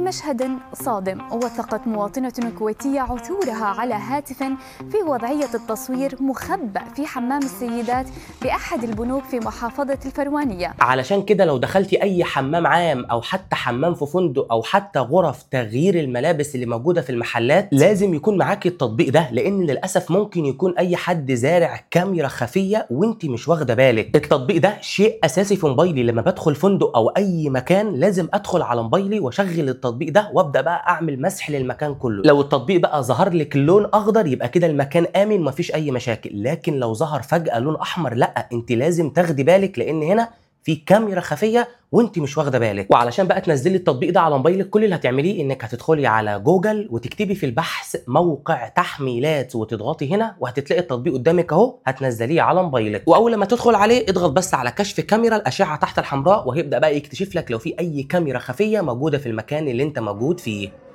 مشهد صادم وثقت مواطنة كويتية عثورها على هاتف في وضعية التصوير مخبأ في حمام السيدات بأحد البنوك في محافظة الفروانية علشان كده لو دخلتي اي حمام عام او حتى حمام في فندق او حتى غرف تغيير الملابس اللي موجوده في المحلات لازم يكون معاكي التطبيق ده لان للاسف ممكن يكون اي حد زارع كاميرا خفيه وانت مش واخده بالك التطبيق ده شيء اساسي في موبايلي لما بدخل فندق او اي مكان لازم ادخل على موبايلي واشغل التطبيق ده وابدا بقى اعمل مسح للمكان كله لو التطبيق بقى ظهر لك لون اخضر يبقى كده المكان امن ومفيش اي مشاكل لكن لو ظهر فجاه لون احمر لا انت لازم تاخدي بالك لان هنا في كاميرا خفيه وانت مش واخده بالك وعلشان بقى تنزلي التطبيق ده على موبايلك كل اللي هتعمليه انك هتدخلي على جوجل وتكتبي في البحث موقع تحميلات وتضغطي هنا وهتلاقي التطبيق قدامك اهو هتنزليه على موبايلك واول ما تدخل عليه اضغط بس على كشف كاميرا الاشعه تحت الحمراء وهيبدا بقى يكتشف لك لو في اي كاميرا خفيه موجوده في المكان اللي انت موجود فيه